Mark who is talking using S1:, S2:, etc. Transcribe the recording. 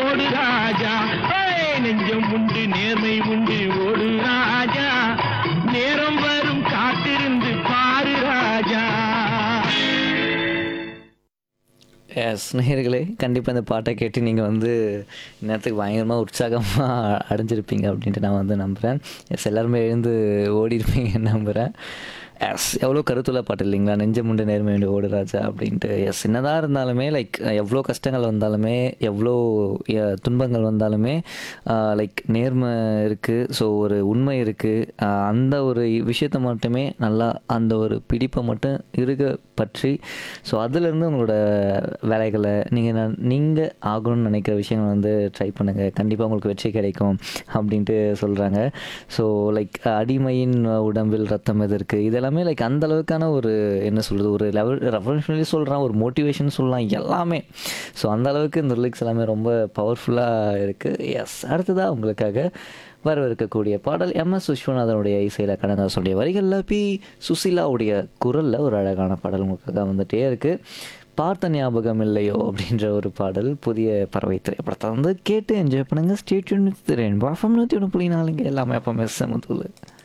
S1: ஓடு ராஜா ஏய், நெஞ்சம் உண்டு நேர்மை உண்டு ஓடு ராஜா நேரம் வரும் காத்திருந்து பாரு ராஜா
S2: எஸ் நேயர்களே கண்டிப்பாக இந்த பாட்டை கேட்டு நீங்கள் வந்து நேரத்துக்கு பயங்கரமாக உற்சாகமாக அடைஞ்சிருப்பீங்க அப்படின்ட்டு நான் வந்து நம்புகிறேன் எஸ் எல்லாருமே எழுந்து ஓடிருப்பீங்கன்னு நம்புகிறேன் எஸ் எவ்வளோ கருத்துள்ள பாட்டு இல்லைங்களா நெஞ்சம் உண்டு நேர்மை உண்டு ஓடு ராஜா அப்படின்ட்டு எஸ் என்னதான் இருந்தாலுமே லைக் எவ்வளோ கஷ்டங்கள் வந்தாலுமே எவ்வளோ அஹ், துன்பங்கள் வந்தாலுமே லைக் நேர்மை இருக்குது ஸோ ஒரு உண்மை இருக்குது அந்த ஒரு விஷயத்தை மட்டுமே நல்லா அந்த ஒரு பிடிப்பை மட்டும் இருக பற்றி ஸோ அதுலேருந்து உங்களோட வேலைகளை நீங்கள் நீங்கள் ஆகணும்னு நினைக்கிற விஷயங்கள் வந்து ட்ரை பண்ணுங்கள் கண்டிப்பாக உங்களுக்கு வெற்றி கிடைக்கும் அப்படின்ட்டு சொல்கிறாங்க ஸோ லைக் அடிமையின் உடம்பில் ரத்தம் எது இருக்குது இதெல்லாமே லைக் அந்த அளவுக்கான ஒரு என்ன சொல்கிறது ஒரு லெவல் ரெவல்யூஷனரி சொல்கிறான் ஒரு மோட்டிவேஷன் சொல்லலாம் எல்லாமே ஸோ அந்த அளவுக்கு இந்த லிரிக்ஸ் எல்லாமே ரொம்ப பவர்ஃபுல்லாக இருக்குது எஸ் அடுத்ததாக உங்களுக்காக வரவிருக்கக்கூடிய பாடல் எம் எஸ் விஸ்வநாதனுடைய இசையில் கனகாசனுடைய வரிகளில் பி சுசீலாவுடைய குரலில் ஒரு அழகான பாடல் உங்களுக்காக வந்துட்டே இருக்குது பார்த்த ஞாபகம் இல்லையோ அப்படின்ற ஒரு பாடல் புதிய பறவை திரைப்படத்தை வந்து கேட்டு என்ஜாய் பண்ணுங்கள் ஸ்டேட்யூன் திரேன் பாஃபம் நூற்றி ஒன்று புள்ளி நாலுங்க எல்லாமே அப்போ மெஸ் சமத்துள்ள